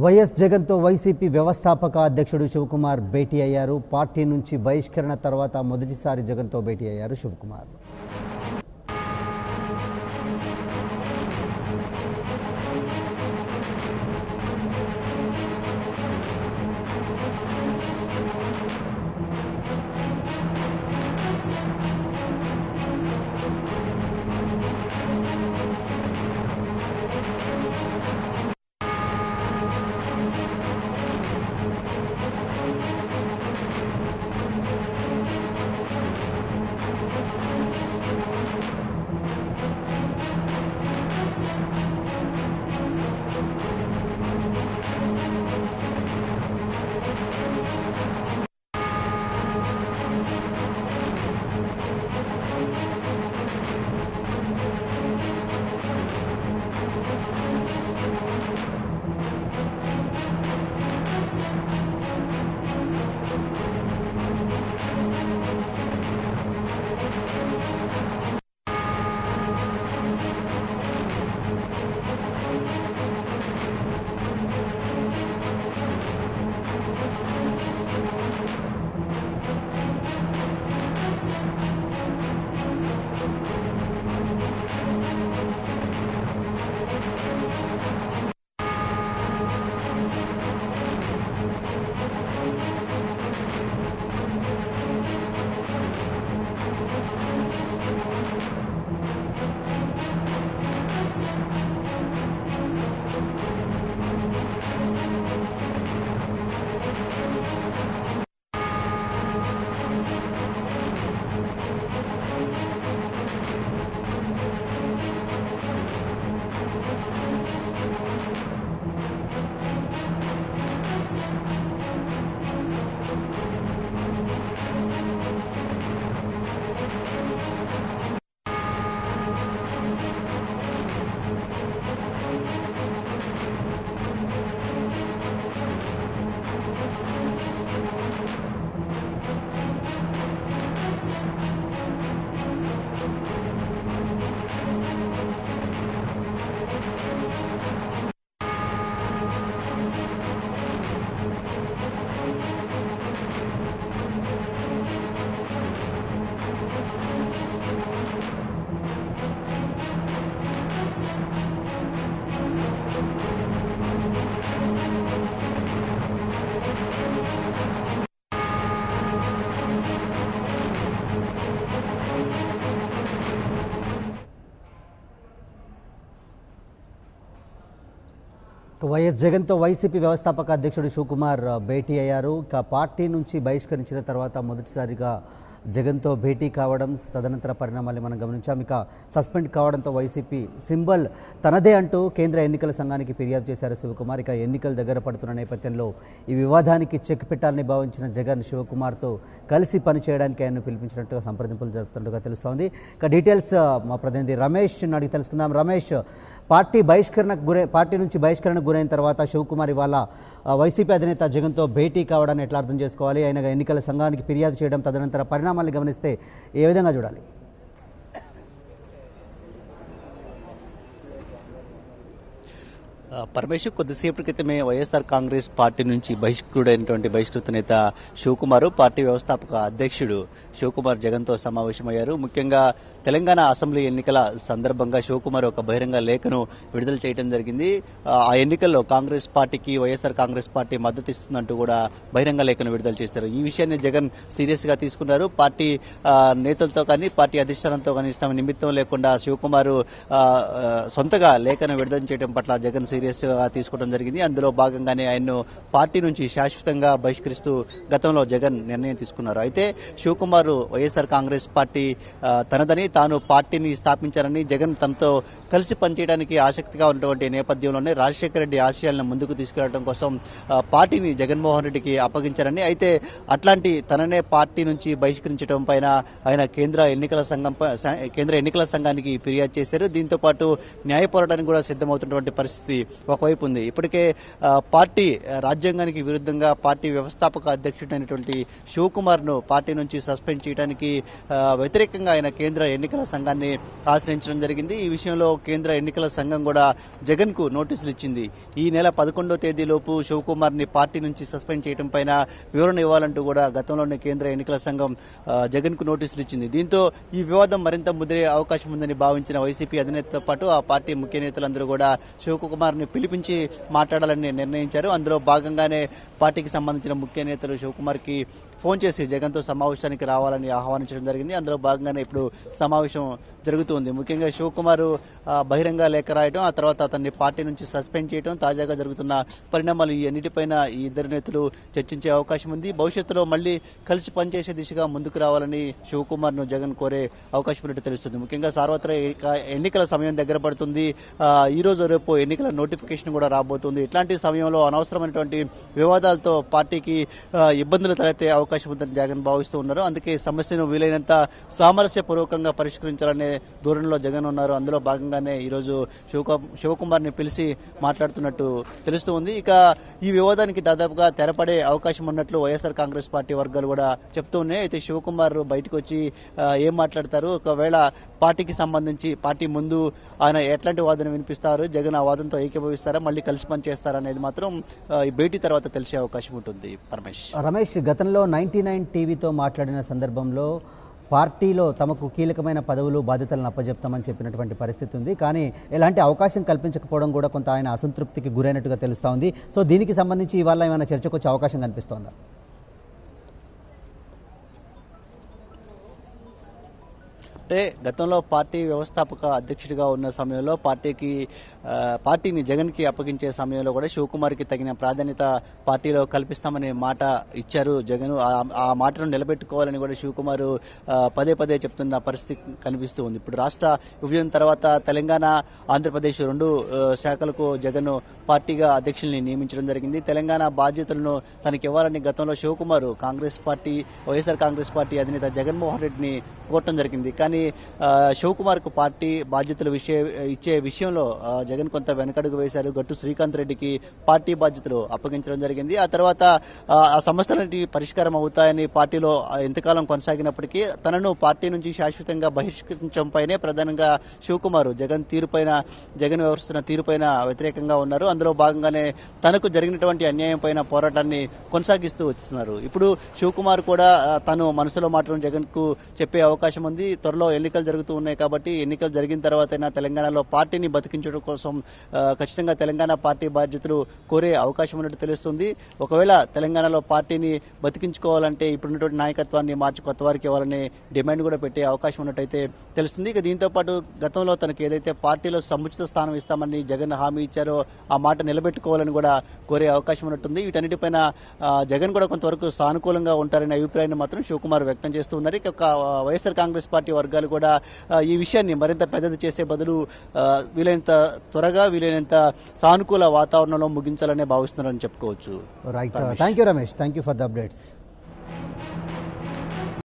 YS జగన్తో YCP వ్యవస్థాపక అధ్యక్షుడు శివకుమార్ భేటీ అయ్యారు పార్టీ నుంచి బహిష్కరణ తర్వాత మొదటిసారి జగన్తో భేటీ అయ్యారు శివకుమార్ వైఎస్ జగన్తో వైసీపీ వ్యవస్థాపక అధ్యక్షుడు శివకుమార్ ఆ, భేటీ అయ్యారు ఇక పార్టీ నుంచి బహిష్కరించిన తర్వాత మొదటిసారిగా జగన్తో భేటీ కావడం తదనంతర పరిణామాలు మనం గమనించాం ఇక సస్పెండ్ కావడంతో వైసీపీ సింబల్ తనదే అంటూ కేంద్ర ఎన్నికల సంఘానికి ఫిర్యాదు చేశారు శివకుమార్ ఇక ఎన్నికలు దగ్గర పడుతున్న నేపథ్యంలో ఈ వివాదానికి చెక్ పెట్టాలని భావించిన జగన్ శివకుమార్తో కలిసి పనిచేయడానికి ఆయన పిలిపించినట్టుగా సంప్రదింపులు జరుపుతున్నట్టుగా తెలుస్తోంది ఇక డీటెయిల్స్ ఆ, మా ప్రతినిధి రమేష్ అడిగి తెలుసుకుందాం రమేష్ పార్టీ బహిష్కరణకు గురై పార్టీ నుంచి బహిష్కరణకు గురైన తర్వాత శివకుమార్ ఇవాళ ఆ, వైసీపీ అధినేత జగన్తో భేటీ కావడాన్ని ఎట్లా అర్థం చేసుకోవాలి ఆయన ఎన్నికల సంఘానికి ఫిర్యాదు చేయడం తదనంతర పరిణామాలను గమనిస్తే ఏ విధంగా చూడాలి ఆ, పరమేశ్వర్ కొద్దిసేపటి క్రితమే వైఎస్ఆర్ కాంగ్రెస్ పార్టీ నుంచి బహిష్కృడైనటువంటి బహిష్కృత నేత శివకుమార్ పార్టీ వ్యవస్థాపక అధ్యక్షుడు శివకుమార్ జగన్తో సమావేశమయ్యారు ముఖ్యంగా తెలంగాణ అసెంబ్లీ ఎన్నికల సందర్భంగా శివకుమార్ ఒక బహిరంగ లేఖను విడుదల చేయడం జరిగింది ఆ ఆ ఎన్నికల్లో కాంగ్రెస్ పార్టీకి వైఎస్ఆర్ కాంగ్రెస్ పార్టీ మద్దతు ఇస్తుందంటూ కూడా బహిరంగ లేఖను విడుదల చేశారు ఈ విషయాన్ని జగన్ సీరియస్ గా తీసుకున్నారు పార్టీ ఆ, నేతలతో కానీ పార్టీ అధిష్టానంతో కానీ తమ నిమిత్తం లేకుండా శివకుమార్ ఆ, ఆ, సొంతగా లేఖను విడుదల చేయడం పట్ల జగన్ సీరియస్ గా తీసుకోవడం జరిగింది అందులో భాగంగానే ఆయన్ను పార్టీ నుంచి శాశ్వతంగా బహిష్కరిస్తూ గతంలో జగన్ నిర్ణయం తీసుకున్నారు అయితే శివకుమార్ వైఎస్ఆర్ కాంగ్రెస్ పార్టీ ఆ, తనదని తాను పార్టీని స్థాపించారని జగన్ తనతో కలిసి పనిచేయడానికి ఆసక్తిగా ఉన్నటువంటి నేపథ్యంలోనే రాజశేఖర రెడ్డి ఆశయాలను ముందుకు తీసుకెళ్లడం కోసం ఆ, పార్టీని జగన్మోహన్ రెడ్డికి అప్పగించారని అయితే అట్లాంటి తననే పార్టీ నుంచి బహిష్కరించడం పైన ఆయన కేంద్ర ఎన్నికల సంఘం ప- స- కేంద్ర ఎన్నికల సంఘానికి ఫిర్యాదు చేశారు దీంతో పాటు న్యాయ పోరాటానికి కూడా సిద్ధమవుతున్నటువంటి పరిస్థితి ఒకవైపు ఉంది ఇప్పటికే ఆ, పార్టీ ఆ, రాజ్యాంగానికి విరుద్ధంగా పార్టీ వ్యవస్థాపక అధ్యక్షుడైనటువంటి శివకుమార్ ను పార్టీ నుంచి సస్పెండ్ చేయడానికి ఆ, వ్యతిరేకంగా ఆయన కేంద్ర ఎన్నికల సంఘాన్ని ఆశ్రయించడం జరిగింది ఈ విషయంలో కేంద్ర ఎన్నికల సంఘం కూడా జగన్ కు నోటీసులు ఇచ్చింది ఈ నెల పదకొండో తేదీలోపు శివకుమార్ ని పార్టీ నుంచి సస్పెండ్ చేయడం పైన వివరణ ఇవ్వాలంటూ కూడా గతంలోనే కేంద్ర ఎన్నికల సంఘం జగన్ కు నోటీసులు ఇచ్చింది దీంతో ఈ వివాదం మరింత ముదిరే అవకాశం ఉందని భావించిన వైసీపీ అధినేతతో పాటు ఆ పార్టీ ముఖ్య నేతలందరూ కూడా శివకుమార్ ని పిలిపించి మాట్లాడాలని నిర్ణయించారు అందులో భాగంగానే పార్టీకి సంబంధించిన ముఖ్య నేతలు శివకుమార్ కి ఫోన్ చేసి జగన్తో సమావేశానికి రావాలని ఆహ్వానించడం జరిగింది అందులో భాగంగానే ఇప్పుడు సమావేశం జరుగుతుంది ముఖ్యంగా శివకుమార్ ఆ, బహిరంగ లేఖ రాయడం ఆ తర్వాత అతన్ని పార్టీ నుంచి సస్పెండ్ చేయడం తాజాగా జరుగుతున్న పరిణామాలు ఈ అన్నిటిపైన ఈ ఇద్దరు నేతలు చర్చించే అవకాశం ఉంది భవిష్యత్తులో మళ్ళీ కలిసి పనిచేసే దిశగా ముందుకు రావాలని శివకుమార్ ను జగన్ కోరే అవకాశం ఉన్నట్టు తెలుస్తుంది ముఖ్యంగా సార్వత్రిక ఎన్నికల సమయం దగ్గర పడుతుంది ఆ, ఈ రోజు రేపు ఎన్నికల నోటిఫికేషన్ కూడా రాబోతుంది ఇట్లాంటి సమయంలో అనవసరమైనటువంటి వివాదాలతో పార్టీకి ఆ, ఇబ్బందులు తలెత్తే అవకాశం ఉందని జగన్ భావిస్తూ ఉన్నారు అందుకే సమస్యను వీలైనంత సామరస్యపూర్వకంగా పరిష్కరించాలనే ధోరణిలో జగన్ ఉన్నారు అందులో భాగంగానే ఈ రోజు శివకుమార్ ని పిలిచి మాట్లాడుతున్నట్టు తెలుస్తూ ఉంది ఇక ఈ వివాదానికి దాదాపుగా తెరపడే అవకాశం ఉన్నట్లు వైఎస్ఆర్ కాంగ్రెస్ పార్టీ వర్గాలు కూడా చెప్తూ ఉన్నాయి అయితే శివకుమార్ బయటకు వచ్చి ఆ, ఏం మాట్లాడతారు ఒకవేళ పార్టీకి సంబంధించి పార్టీ ముందు ఆయన ఎట్లాంటి వాదన వినిపిస్తారు జగన్ ఆ వాదనతో ఏకీభవిస్తారా మళ్ళీ కలిసి పనిచేస్తారా అనేది మాత్రం ఆ, ఈ భేటీ తర్వాత తెలిసే అవకాశం ఉంటుంది పరమేష్ రమేష్ గతంలో నైన్టీ నైన్ టీవీతో మాట్లాడిన సందర్భంలో పార్టీలో తమకు కీలకమైన పదవులు బాధ్యతలను అప్పజెప్తామని చెప్పినటువంటి పరిస్థితి ఉంది కానీ ఎలాంటి అవకాశం కల్పించకపోవడం కూడా కొంత ఆయన అసంతృప్తికి గురైనట్టుగా తెలుస్తూ ఉంది సో దీనికి సంబంధించి ఇవాళ ఏమైనా చర్చకు వచ్చే అవకాశం కనిపిస్తోందా అంటే గతంలో పార్టీ వ్యవస్థాపక అధ్యక్షుడిగా ఉన్న సమయంలో పార్టీకి ఆ, పార్టీని జగన్ కి అప్పగించే సమయంలో కూడా శివకుమార్ కి తగిన ప్రాధాన్యత పార్టీలో కల్పిస్తామనే మాట ఇచ్చారు జగన్ ఆ- ఆ మాటను నిలబెట్టుకోవాలని కూడా శివకుమార్ ఆ, పదే పదే చెప్తున్న పరిస్థితి కనిపిస్తూ ఉంది ఇప్పుడు రాష్ట్ర విభజన తర్వాత తెలంగాణ ఆంధ్రప్రదేశ్ రెండు ఆ, శాఖలకు జగన్ పార్టీగా అధ్యక్షుల్ని నియమించడం జరిగింది తెలంగాణ బాధ్యతలను తనకి ఇవ్వాలని గతంలో శివకుమార్ కాంగ్రెస్ పార్టీ వైఎస్ఆర్ కాంగ్రెస్ పార్టీ అధినేత జగన్మోహన్ రెడ్డిని కోరటం జరిగింది కానీ ఆ, శివకుమార్ కు పార్టీ బాధ్యతలు విషయ ఇచ్చే విషయంలో ఆ, జగన్ కొంత వెనకడుగు వేశారు గట్టు శ్రీకాంత్ రెడ్డికి పార్టీ బాధ్యతలు అప్పగించడం జరిగింది ఆ తర్వాత ఆ, ఆ సమస్యలన్నిటి పరిష్కారం అవుతాయని పార్టీలో ఆ, ఎంతకాలం కొనసాగినప్పటికీ తనను పార్టీ నుంచి శాశ్వతంగా బహిష్కరించడంపైనే ప్రధానంగా శివకుమార్ జగన్ తీరుపైన జగన్ వ్యవహరిస్తున్న తీరుపైన వ్యతిరేకంగా ఉన్నారు అందులో భాగంగానే తనకు జరిగినటువంటి అన్యాయం పైన పోరాటాన్ని కొనసాగిస్తూ వస్తున్నారు ఇప్పుడు శివకుమార్ కూడా ఆ, తను మనసులో మాత్రం జగన్ కు చెప్పే అవకాశం ఉంది త్వరలో ఎన్నికలు జరుగుతూ ఉన్నాయి కాబట్టి ఎన్నికలు జరిగిన తర్వాతైనా తెలంగాణలో పార్టీని బతికించడం కోసం ఆ, ఖచ్చితంగా తెలంగాణ పార్టీ బాధ్యతలు కోరే అవకాశం ఉన్నట్టు తెలుస్తుంది ఒకవేళ తెలంగాణలో పార్టీని బతికించుకోవాలంటే ఇప్పుడున్నటువంటి నాయకత్వాన్ని మార్చి కొత్త వారికి ఇవ్వాలనే డిమాండ్ కూడా పెట్టే అవకాశం ఉన్నట్టయితే తెలుస్తుంది ఇక దీంతో పాటు గతంలో తనకి ఏదైతే పార్టీలో సముచిత స్థానం ఇస్తామని జగన్ హామీ ఇచ్చారో ఆ మాట నిలబెట్టుకోవాలని కూడా కోరే అవకాశం ఉన్నట్టుంది వీటన్నిటిపైన ఆ, జగన్ కూడా కొంతవరకు సానుకూలంగా ఉంటారనే అభిప్రాయాన్ని మాత్రం శివకుమార్ వ్యక్తం చేస్తూ ఉన్నారు ఇక ఒక, ఆ, వైఎస్ఆర్ కాంగ్రెస్ పార్టీ వర్గాలు కూడా ఆ, ఈ విషయాన్ని మరింత పెద్దది చేసే బదులు ఆ, వీలైనంత త్వరగా వీలైనంత సానుకూల వాతావరణంలో ముగించాలనే భావిస్తున్నారని చెప్పుకోవచ్చు right thank you Ramesh thank you for the updates